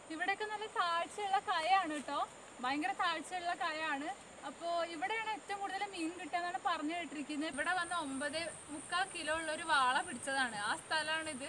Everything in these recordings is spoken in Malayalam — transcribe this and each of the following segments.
ഇവിടെയൊക്കെ നല്ല താഴ്ചയുള്ള കയയാണ് കേട്ടോ ഭയങ്കര താഴ്ചയുള്ള കയയാണ് അപ്പോൾ ഇവിടെയാണ് ഏറ്റവും കൂടുതൽ മീൻ കിട്ടുകയെന്നാണ് പറഞ്ഞു കേട്ടിരിക്കുന്നത് ഇവിടെ വന്ന് ഒമ്പത് മുക്കാൽ കിലോ ഉള്ള ഒരു വാള പിടിച്ചതാണ് ആ സ്ഥലമാണിത്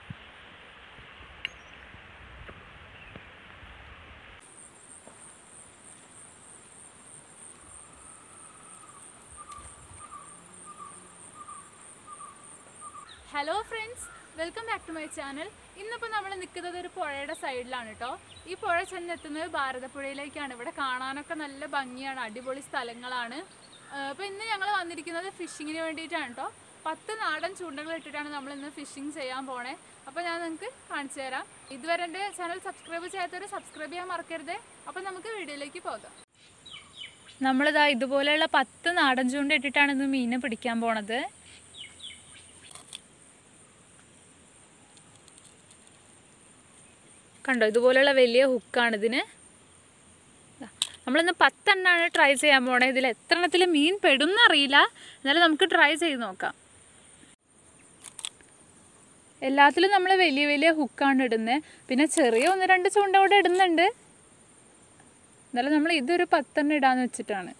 hello friends welcome back to my channel ഇന്നിപ്പോൾ നമ്മൾ നിൽക്കുന്നത് ഒരു പുഴയുടെ സൈഡിലാണ് കേട്ടോ ഈ പുഴ ചെന്നെത്തുന്നത് ഭാരതപ്പുഴയിലേക്കാണ് ഇവിടെ കാണാനൊക്കെ നല്ല ഭംഗിയാണ് അടിപൊളി സ്ഥലങ്ങളാണ് അപ്പോൾ ഇന്ന് ഞങ്ങൾ വന്നിരിക്കുന്നത് ഫിഷിങ്ങിന് വേണ്ടിയിട്ടാണ് കേട്ടോ പത്ത് നാടൻ ചൂണ്ടകൾ ഇട്ടിട്ടാണ് നമ്മൾ ഇന്ന് ഫിഷിങ് ചെയ്യാൻ പോണേ അപ്പോൾ ഞാൻ നിങ്ങൾക്ക് കാണിച്ചു തരാം ഇതുവരെ എൻ്റെ ചാനൽ സബ്സ്ക്രൈബ് ചെയ്യാത്തവർ സബ്സ്ക്രൈബ് ചെയ്യാൻ മറക്കരുത് അപ്പോൾ നമുക്ക് വീഡിയോയിലേക്ക് പോകാം നമ്മളിതാ ഇതുപോലെയുള്ള പത്ത് നാടൻ ചൂണ്ട ഇട്ടിട്ടാണ് ഇന്ന് മീനെ പിടിക്കാൻ പോണത് കണ്ടോ ഇതുപോലെയുള്ള വലിയ ഹുക്കാണ് ഇതിന് ദാ, നമ്മളിന്ന് പത്തെണ്ണാണ് ട്രൈ ചെയ്യാൻ പോണേ ഇതിൽ എത്ര എണ്ണത്തിൽ മീൻ പെടും അറിയില്ല എന്നാലും നമുക്ക് ട്രൈ ചെയ്ത് നോക്കാം എല്ലാത്തിലും നമ്മൾ വലിയ വലിയ ഹുക്കാണ് ഇടുന്നത് പിന്നെ ചെറിയ ഒന്ന് രണ്ട് ചൂണ്ട കൂടെ ഇടുന്നുണ്ട് എന്നാലും നമ്മൾ ഇതൊരു പത്തെണ്ണം ഇടാന്ന് വെച്ചിട്ടാണ്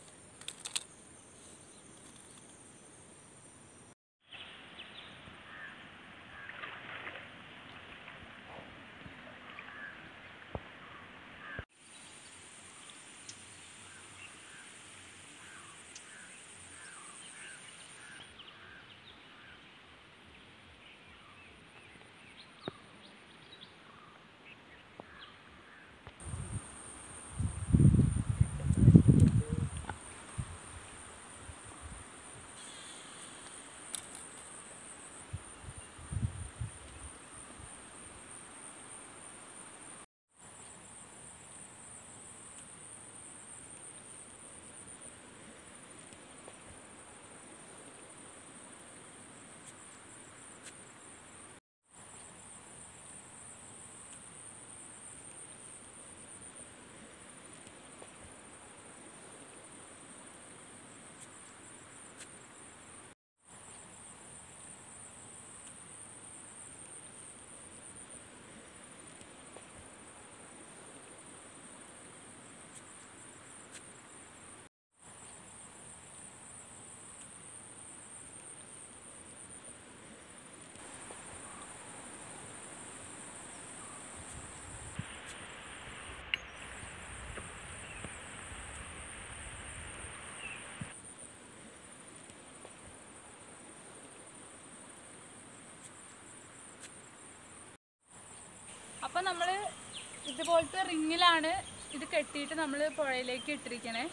അപ്പം നമ്മൾ ഇതുപോലത്തെ റിങ്ങിലാണ് ഇത് കെട്ടിയിട്ട് നമ്മൾ പുഴയിലേക്ക് ഇട്ടിരിക്കണേ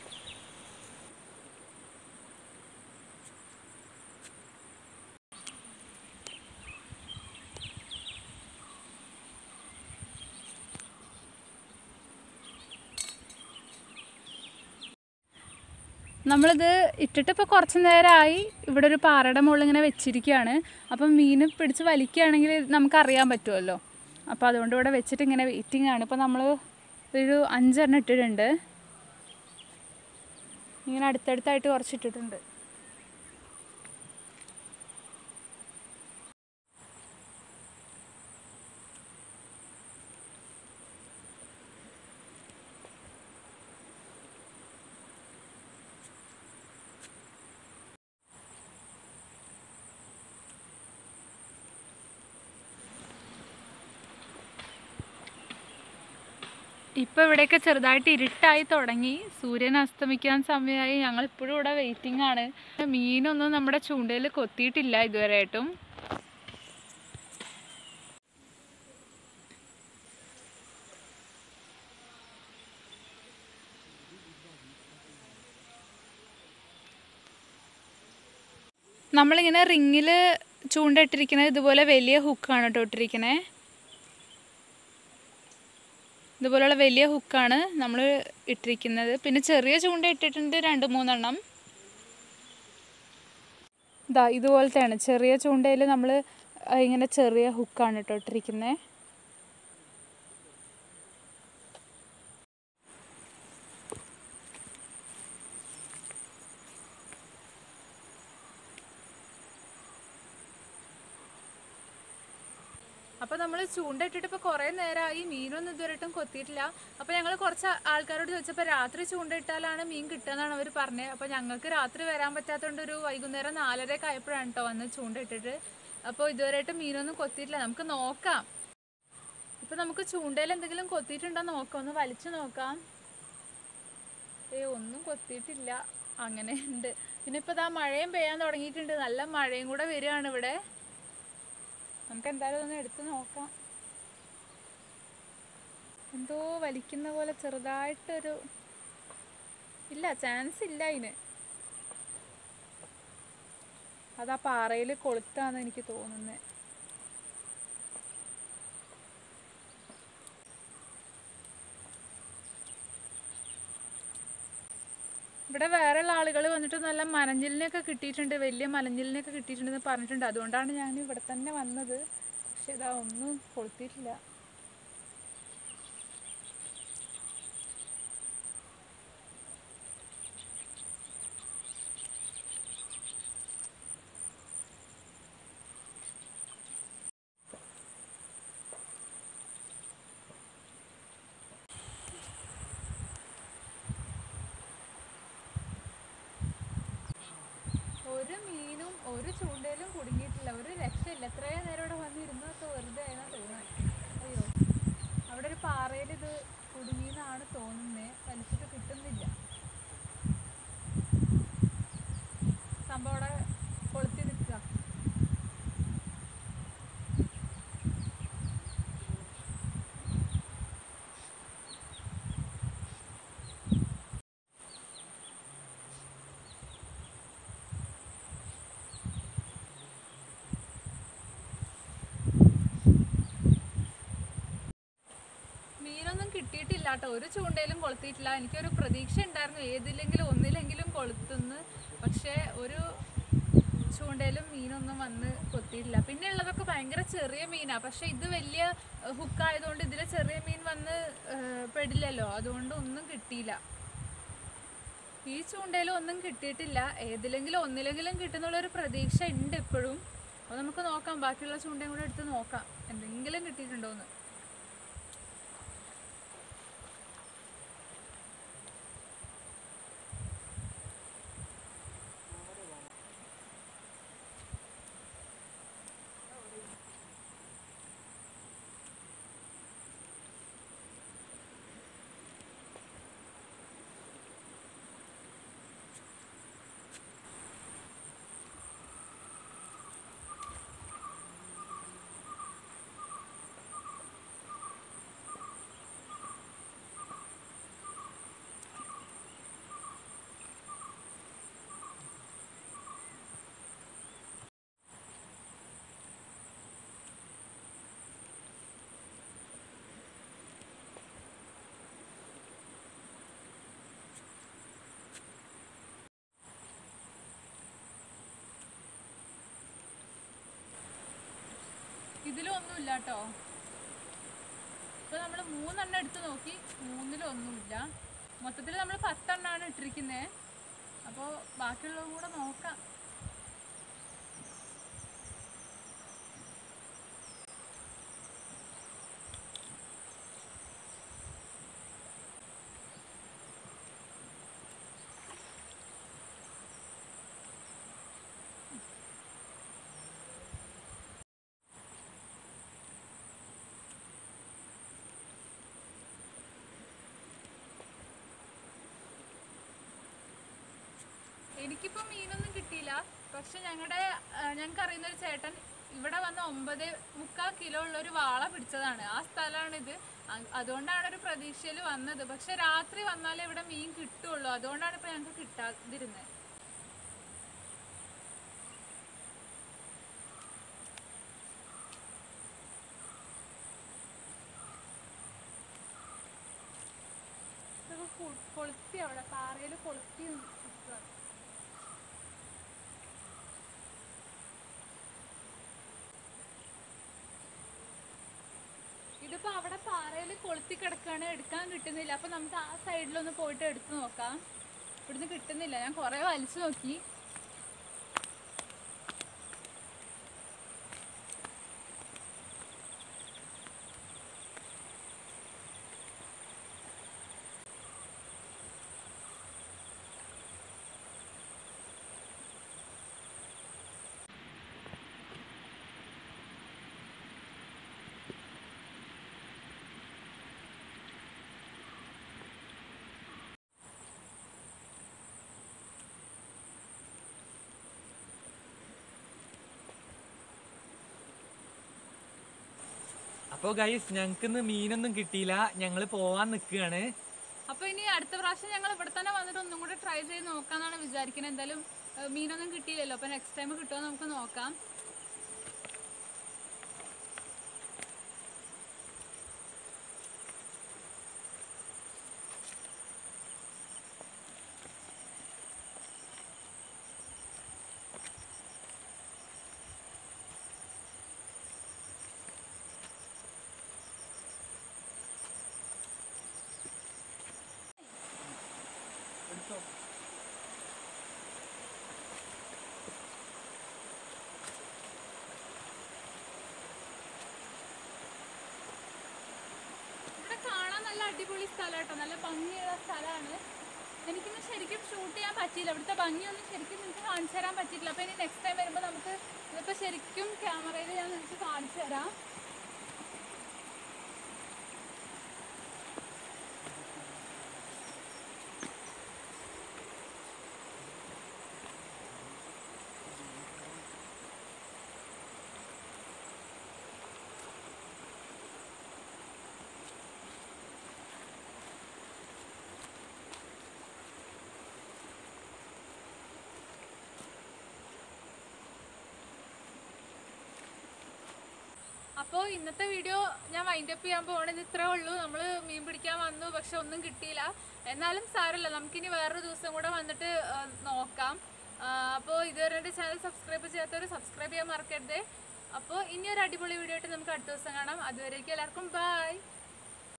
നമ്മളിത് ഇട്ടിട്ട് ഇപ്പോൾ കുറച്ച് നേരമായി ഇവിടെ ഒരു പാറയുടെ മുകളിൽ ഇങ്ങനെ വെച്ചിരിക്കുകയാണ് അപ്പം മീൻ പിടിച്ച് വലിക്കുകയാണെങ്കിൽ നമുക്കറിയാൻ പറ്റുമല്ലോ അപ്പോൾ അതുകൊണ്ട് ഇവിടെ വെച്ചിട്ട് ഇങ്ങനെ വെയിറ്റിംഗ് ആണ് ഇപ്പോൾ നമ്മൾ ഒരു അഞ്ചെണ്ണം ഇട്ടിട്ടുണ്ട് ഇങ്ങനെ അടുത്തടുത്തായിട്ട് കുറച്ച് ഇട്ടിട്ടുണ്ട് ഇപ്പോൾ ഇവിടെയൊക്കെ ചെറുതായിട്ട് ഇരുട്ടായി തുടങ്ങി സൂര്യൻ അസ്തമിക്കാൻ സമയമായി ഞങ്ങൾ ഇപ്പോഴും ഇവിടെ വെയിറ്റിംഗ് ആണ് മീനൊന്നും നമ്മുടെ ചൂണ്ടയിൽ കൊത്തിയിട്ടില്ല ഇതുവരെയായിട്ടും നമ്മളിങ്ങനെ റിങ്ങിൽ ചൂണ്ട ഇട്ടിരിക്കുന്നത് ഇതുപോലെ വലിയ ഹുക്കാണ് കേട്ടോ ഇട്ടിരിക്കണേ ഇതുപോലുള്ള വലിയ ഹുക്കാണ് നമ്മൾ ഇട്ടിരിക്കുന്നത് പിന്നെ ചെറിയ ചൂണ്ട ഇട്ടിട്ടുണ്ട് രണ്ട് മൂന്നെണ്ണം ഇതാ ഇതുപോലത്തെയാണ് ചെറിയ ചൂണ്ടയിൽ നമ്മൾ ഇങ്ങനെ ചെറിയ ഹുക്കാണ് കേട്ടോ ഇട്ടിരിക്കുന്നത് അപ്പോൾ നമ്മൾ ചൂണ്ട ഇട്ടിട്ട് ഇപ്പോൾ കുറേ നേരമായി മീനൊന്നും ഇതുവരെയായിട്ടും കൊത്തിയിട്ടില്ല അപ്പോൾ ഞങ്ങൾ കുറച്ച് ആൾക്കാരോട് ചോദിച്ചപ്പോൾ രാത്രി ചൂണ്ട ഇട്ടാലാണ് മീൻ കിട്ടുക എന്നാണ് അവർ പറഞ്ഞത് അപ്പോൾ ഞങ്ങൾക്ക് രാത്രി വരാൻ പറ്റാത്തതുകൊണ്ട് ഒരു വൈകുന്നേരം നാലരയൊക്കെ ആയപ്പോഴാണ് കേട്ടോ വന്ന് ചൂണ്ട ഇട്ടിട്ട് അപ്പോൾ ഇതുവരെയായിട്ട് മീനൊന്നും കൊത്തിയിട്ടില്ല നമുക്ക് നോക്കാം ഇപ്പൊ നമുക്ക് ചൂണ്ടയിൽ എന്തെങ്കിലും കൊത്തിയിട്ടുണ്ടോ നോക്കാം ഒന്ന് വലിച്ചു നോക്കാം ഏ ഒന്നും കൊത്തിയിട്ടില്ല അങ്ങനെ ഉണ്ട് പിന്നെ ഇപ്പൊ ദാ മഴയും പെയ്യാൻ തുടങ്ങിയിട്ടുണ്ട് നല്ല മഴയും കൂടെ വരികയാണ് ഇവിടെ നമുക്ക് എന്തായാലും ഒന്ന് എടുത്ത് നോക്കാം എന്തോ വലിക്കുന്ന പോലെ ചെറുതായിട്ടൊരു ഇല്ല ചാൻസ് ഇല്ല അതിന് അതാ പാറയിൽ കൊളുത്താന്ന് എനിക്ക് തോന്നുന്നത് ഇവിടെ വേറെയുള്ള ആളുകൾ വന്നിട്ട് നല്ല മലഞ്ചിലിനെയൊക്കെ കിട്ടിയിട്ടുണ്ട് വലിയ മലഞ്ചിലിനെയൊക്കെ കിട്ടിയിട്ടുണ്ടെന്ന് പറഞ്ഞിട്ടുണ്ട് അതുകൊണ്ടാണ് ഞാൻ ഇവിടെ തന്നെ വന്നത് പക്ഷെ ഇതാ ഒന്നും കൊളുത്തിയിട്ടില്ല ഒരു മീനും ഒരു ചൂണ്ടയിലും കുടുങ്ങിയിട്ടില്ല ഒരു രക്ഷയില്ല എത്രയും നേരം ഇവിടെ വന്നിരുന്നൊക്കെ വെറുതെ ആയെന്നാ തോന്നുന്നത് അയ്യോ അവിടെ ഒരു പാറയിൽ ഇത് കുടുങ്ങിയെന്നാണ് തോന്നുന്നത് വലിച്ചിട്ട് കിട്ടുന്നില്ല സംഭവം അവിടെ കൊളുത്തി നിൽക്കുക മീനൊന്നും കിട്ടിയിട്ടില്ല കേട്ടോ ഒരു ചൂണ്ടയിലും കൊളുത്തിയിട്ടില്ല എനിക്കൊരു പ്രതീക്ഷ ഉണ്ടായിരുന്നു ഏതിലെങ്കിലും ഒന്നിലെങ്കിലും കൊളുത്തുന്ന് പക്ഷേ ഒരു ചൂണ്ടയിലും മീനൊന്നും വന്ന് കൊത്തിയിട്ടില്ല പിന്നെ ഉള്ളതൊക്കെ ഭയങ്കര ചെറിയ മീനാ പക്ഷെ ഇത് വലിയ ഹുക്കായതുകൊണ്ട് ഇതിലെ ചെറിയ മീൻ വന്ന് ഏഹ്, പെടില്ലല്ലോ അതുകൊണ്ട് ഒന്നും കിട്ടിയില്ല ഈ ചൂണ്ടയിലും ഒന്നും കിട്ടിയിട്ടില്ല ഏതിലെങ്കിലും ഒന്നിലെങ്കിലും കിട്ടുന്നുള്ളൊരു പ്രതീക്ഷ ഉണ്ട് ഇപ്പോഴും അപ്പോൾ നമുക്ക് നോക്കാം ബാക്കിയുള്ള ചൂണ്ടയും കൂടെ എടുത്ത് നോക്കാം എന്തെങ്കിലും കിട്ടിയിട്ടുണ്ടോന്ന് ഇതിലും ഒന്നുമില്ല കേട്ടോ ഇപ്പൊ നമ്മൾ മൂന്നെണ്ണം എടുത്ത് നോക്കി മൂന്നിലും ഒന്നുമില്ല മൊത്തത്തിൽ നമ്മൾ പത്തെണ്ണാണ് ഇട്ടിരിക്കുന്നത് അപ്പോൾ ബാക്കിയുള്ളതും കൂടെ നോക്കാം എനിക്കിപ്പോൾ മീനൊന്നും കിട്ടിയില്ല പക്ഷെ ഞങ്ങളുടെ ഞങ്ങൾക്ക് അറിയുന്ന ഒരു ചേട്ടൻ ഇവിടെ വന്ന ഒമ്പത് മുക്കാൽ കിലോ ഉള്ള ഒരു വാള പിടിച്ചതാണ് ആ സ്ഥലമാണിത് അ- അതുകൊണ്ടാണ് ഒരു പ്രതീക്ഷയിൽ വന്നത് പക്ഷെ രാത്രി വന്നാലേ ഇവിടെ മീൻ കിട്ടുള്ളൂ അതുകൊണ്ടാണ് ഇപ്പൊ ഞങ്ങൾക്ക് കിട്ടാതിരുന്നത് ഇതൊക്കെ കൊ- കൊളുത്തി അവിടെ പാറയിൽ കൊളുത്തി നിൽക്കുക ഇതിപ്പോ അവിടെ പാറയിൽ കൊളുത്തി കിടക്കാണ് എടുക്കാൻ കിട്ടുന്നില്ല അപ്പൊ നമുക്ക് ആ സൈഡിലൊന്ന് പോയിട്ട് എടുത്തു നോക്കാം ഇവിടുന്ന് കിട്ടുന്നില്ല ഞാൻ കുറെ വലിച്ചു നോക്കി അപ്പോൾ ഗൈസ് ഞങ്ങൾക്കിന്ന് മീനൊന്നും കിട്ടിയില്ല ഞങ്ങൾ പോവാൻ നിൽക്കുകയാണ് അപ്പൊ ഇനി അടുത്ത പ്രാവശ്യം ഞങ്ങൾ ഇവിടെ തന്നെ വന്നിട്ട് ഒന്നും കൂടെ ട്രൈ ചെയ്ത് നോക്കാന്നാണ് വിചാരിക്കുന്നത് എന്തായാലും ഏഹ്, മീനൊന്നും കിട്ടിയില്ലല്ലോ അപ്പൊ നെക്സ്റ്റ് ടൈം കിട്ടുമോ നമുക്ക് നോക്കാം ഇവിടെ കാണാൻ നല്ല അടിപൊളി സ്ഥലം കേട്ടോ നല്ല ഭംഗിയുള്ള സ്ഥലമാണ് എനിക്കിന്ന് ശരിക്കും ഷൂട്ട് ചെയ്യാൻ പറ്റിയില്ല ഇവിടുത്തെ ഭംഗിയൊന്നും ശരിക്കും നിങ്ങൾക്ക് കാണിച്ചു തരാൻ പറ്റിയിട്ടില്ല അപ്പോൾ ഇനി നെക്സ്റ്റ് ടൈം വരുമ്പോൾ നമുക്ക് ഇതിപ്പോൾ ശരിക്കും ക്യാമറയിൽ ഞാൻ നിങ്ങൾക്ക് കാണിച്ചു തരാം അപ്പോൾ ഇന്നത്തെ വീഡിയോ ഞാൻ വൈൻഡ് അപ്പ് ചെയ്യാൻ പോകണത് ഇത്രേ ഉള്ളൂ നമ്മൾ മീൻ പിടിക്കാൻ വന്നു പക്ഷെ ഒന്നും കിട്ടിയില്ല എന്നാലും സാരമില്ല നമുക്കിനി വേറൊരു ദിവസം കൂടെ വന്നിട്ട് ആ, നോക്കാം അപ്പോൾ ഇതുവരെ എൻ്റെ ചാനൽ സബ്സ്ക്രൈബ് ചെയ്യാത്തവർ സബ്സ്ക്രൈബ് ചെയ്യാൻ മറക്കരുത് അപ്പോൾ ഇനി ഒരു അടിപൊളി വീഡിയോ ആയിട്ട് നമുക്ക് അടുത്ത ദിവസം കാണാം അതുവരേക്കും എല്ലാവർക്കും ബൈ